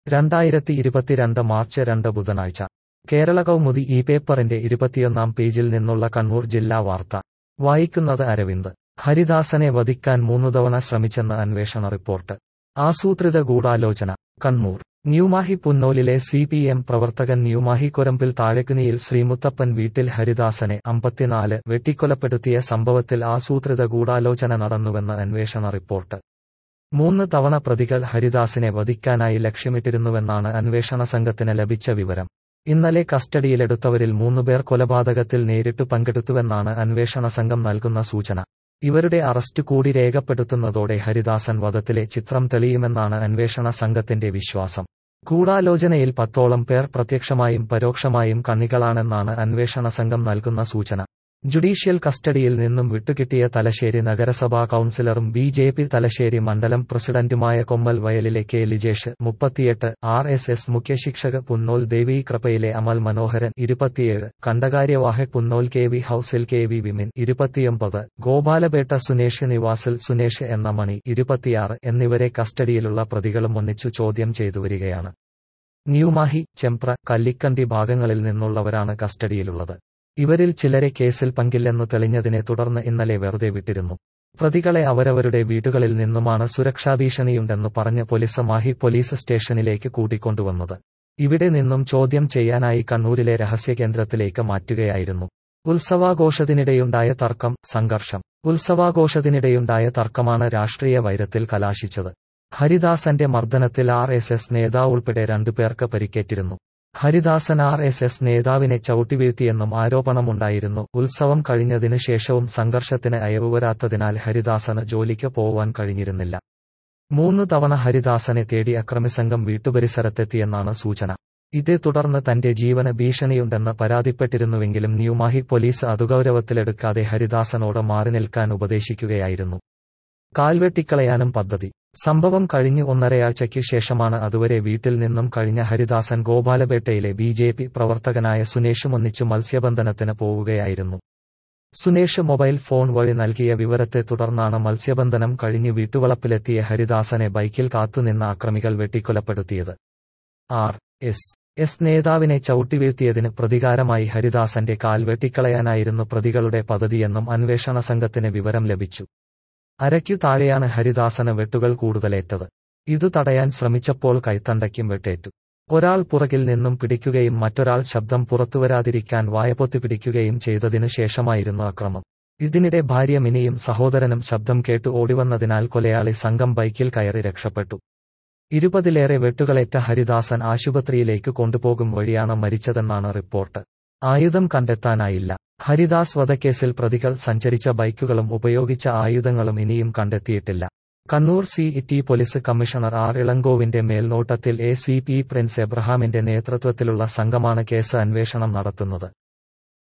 രണ്ടായിരത്തി ഇരുപത്തിരണ്ട് മാർച്ച് രണ്ട് ബുധനാഴ്ച കേരള കൗമുദി ഈ പേപ്പറിന്റെ ഇരുപത്തിയൊന്നാം പേജിൽ നിന്നുള്ള കണ്ണൂർ ജില്ലാ വാർത്ത വായിക്കുന്നത് അരവിന്ദ് ഹരിദാസനെ വധിക്കാൻ മൂന്നുതവണ ശ്രമിച്ചെന്ന് അന്വേഷണ റിപ്പോർട്ട് ആസൂത്രിത ഗൂഢാലോചന കണ്ണൂർ ന്യൂമാഹി പുന്നോലിലെ സി പി എം പ്രവർത്തകൻ ന്യൂമാഹി കൊരമ്പിൽ താഴെക്കുനിയിൽ ശ്രീമുത്തപ്പൻ വീട്ടിൽ ഹരിദാസനെ അമ്പത്തിനാല് വെട്ടിക്കൊലപ്പെടുത്തിയ സംഭവത്തിൽ ആസൂത്രിത ഗൂഢാലോചന നടന്നുവെന്ന് അന്വേഷണ റിപ്പോർട്ട് മൂന്ന് തവണ പ്രതികൾ ഹരിദാസിനെ വധിക്കാനായി ലക്ഷ്യമിട്ടിരുന്നുവെന്നാണ് അന്വേഷണ സംഘത്തിന് ലഭിച്ച വിവരം ഇന്നലെ കസ്റ്റഡിയിലെടുത്തവരിൽ മൂന്നുപേർ കൊലപാതകത്തിൽ നേരിട്ട് പങ്കെടുത്തുവെന്നാണ് അന്വേഷണ സംഘം നൽകുന്ന സൂചന ഇവരുടെ അറസ്റ്റ് കൂടി രേഖപ്പെടുത്തുന്നതോടെ ഹരിദാസൻ വധത്തിലെ ചിത്രം തെളിയുമെന്നാണ് അന്വേഷണ സംഘത്തിന്റെ വിശ്വാസം ഗൂഢാലോചനയിൽ പത്തോളം പേർ പ്രത്യക്ഷമായും പരോക്ഷമായും കണ്ണികളാണെന്നാണ് അന്വേഷണ സംഘം നൽകുന്ന സൂചന ജുഡീഷ്യൽ കസ്റ്റഡിയിൽ നിന്നും വിട്ടുകിട്ടിയ തലശ്ശേരി നഗരസഭാ കൌൺസിലറും ബി ജെ പി തലശ്ശേരി മണ്ഡലം പ്രസിഡന്റുമായ കൊമ്മൽ വയലിലെ കെ ലിജേഷ് മുപ്പത്തിയെട്ട് ആർ എസ് എസ് മുഖ്യശിക്ഷക പുന്നോൽ ദേവി കൃപയിലെ അമൽ മനോഹരൻ ഇരുപത്തിയേഴ് കണ്ടകാര്യവാഹ പുന്നോൽ കെ വി ഹൌസിൽ കെ വി വിമിൻ ഇരുപത്തിയൊമ്പത് ഗോപാലപേട്ട സുനേഷ് നിവാസിൽ സുനേഷ് എന്ന മണി ഇരുപത്തിയാറ് എന്നിവരെ കസ്റ്റഡിയിലുള്ള പ്രതികളും ഒന്നിച്ചു ചോദ്യം ചെയ്തുവരികയാണ് ന്യൂമാഹി ചെമ്പ്ര കല്ലിക്കണ്ടി ഭാഗങ്ങളിൽ നിന്നുള്ളവരാണ് കസ്റ്റഡിയിലുള്ളത് ഇവരിൽ ചിലരെ കേസിൽ പങ്കില്ലെന്നു തെളിഞ്ഞതിനെ തുടർന്ന് ഇന്നലെ വെറുതെ വിട്ടിരുന്നു പ്രതികളെ അവരവരുടെ വീടുകളിൽ നിന്നുമാണ് സുരക്ഷാ ഭീഷണിയുണ്ടെന്ന് പറഞ്ഞ് പോലീസ് മാഹി പോലീസ് സ്റ്റേഷനിലേക്ക് കൂട്ടിക്കൊണ്ടുവന്നത് ഇവിടെ നിന്നും ചോദ്യം ചെയ്യാനായി കണ്ണൂരിലെ രഹസ്യകേന്ദ്രത്തിലേക്ക് മാറ്റുകയായിരുന്നു ഉത്സവാഘോഷത്തിനിടെയുണ്ടായ തർക്കം സംഘർഷം ഉത്സവാഘോഷത്തിനിടെയുണ്ടായ തർക്കമാണ് രാഷ്ട്രീയ വൈരത്തിൽ കലാശിച്ചത് ഹരിദാസന്റെ മർദ്ദനത്തിൽ ആർ എസ് എസ് നേതാവ് ഉൾപ്പെടെ രണ്ടുപേർക്ക് പരിക്കേറ്റിരുന്നു ഹരിദാസൻ ആർ എസ് എസ് നേതാവിനെ ചവിട്ടിവീഴ്ത്തിയെന്നും ആരോപണമുണ്ടായിരുന്നു ഉത്സവം കഴിഞ്ഞതിനു ശേഷവും സംഘർഷത്തിന് അയവ് വരാത്തതിനാൽ ഹരിദാസന് ജോലിക്ക് പോവാൻ കഴിഞ്ഞിരുന്നില്ല മൂന്ന് തവണ ഹരിദാസനെ തേടി അക്രമിസംഘം വീട്ടുപരിസരത്തെത്തിയെന്നാണ് സൂചന ഇതേ തുടർന്ന് തന്റെ ജീവന് ഭീഷണിയുണ്ടെന്ന് പരാതിപ്പെട്ടിരുന്നുവെങ്കിലും ന്യൂമാഹി പോലീസ് അതുഗൌരവത്തിലെടുക്കാതെ ഹരിദാസനോട് മാറി നിൽക്കാൻ ഉപദേശിക്കുകയായിരുന്നു കാൽവെട്ടിക്കളയാനും പദ്ധതി സംഭവം കഴിഞ്ഞ് ഒന്നരയാഴ്ചയ്ക്ക് ശേഷമാണ് അതുവരെ വീട്ടിൽ നിന്നും കഴിഞ്ഞ ഹരിദാസൻ ഗോപാലപേട്ടയിലെ ബി ജെ പി പ്രവർത്തകനായ സുനേഷും ഒന്നിച്ചു മത്സ്യബന്ധനത്തിന് പോവുകയായിരുന്നു സുനേഷ് മൊബൈൽ ഫോൺ വഴി നൽകിയ വിവരത്തെ തുടർന്നാണ് മത്സ്യബന്ധനം കഴിഞ്ഞ് വീട്ടുവളപ്പിലെത്തിയ ഹരിദാസനെ ബൈക്കിൽ കാത്തുനിന്ന അക്രമികൾ വെട്ടിക്കൊലപ്പെടുത്തിയത് ആർ എസ് എസ് നേതാവിനെ ചവിട്ടിവീഴ്ത്തിയതിന് പ്രതികാരമായി ഹരിദാസന്റെ കാൽ വെട്ടിക്കളയാനായിരുന്നു പ്രതികളുടെ പദ്ധതിയെന്നും അന്വേഷണ സംഘത്തിന് വിവരം ലഭിച്ചു അരയ്ക്കു താഴെയാണ് ഹരിദാസന് വെട്ടുകൾ കൂടുതലേറ്റത് ഇതു തടയാൻ ശ്രമിച്ചപ്പോൾ കൈത്തണ്ടയ്ക്കും വെട്ടേറ്റു ഒരാൾ പുറകിൽ നിന്നും പിടിക്കുകയും മറ്റൊരാൾ ശബ്ദം പുറത്തുവരാതിരിക്കാൻ വായപൊത്തി പിടിക്കുകയും ചെയ്തതിനു ശേഷമായിരുന്നു അക്രമം ഇതിനിടെ ഭാര്യ മിനിയും സഹോദരനും ശബ്ദം കേട്ട് ഓടിവന്നതിനാൽ കൊലയാളി സംഘം ബൈക്കിൽ കയറി രക്ഷപ്പെട്ടു ഇരുപതിലേറെ വെട്ടുകളേറ്റ ഹരിദാസൻ ആശുപത്രിയിലേക്ക് കൊണ്ടുപോകും വഴിയാണ് മരിച്ചതെന്നാണ് റിപ്പോർട്ട് ആയുധം കണ്ടെത്താനായില്ല ഹരിദാസ് വധക്കേസിൽ പ്രതികൾ സഞ്ചരിച്ച ബൈക്കുകളും ഉപയോഗിച്ച ആയുധങ്ങളും ഇനിയും കണ്ടെത്തിയിട്ടില്ല Kannur city police commissioner R ഇളങ്കോവിന്റെ മേൽനോട്ടത്തിൽ എ സി പി പ്രിൻസ് എബ്രഹാമിന്റെ നേതൃത്വത്തിലുള്ള സംഘമാണ് കേസ് അന്വേഷണം നടത്തുന്നത്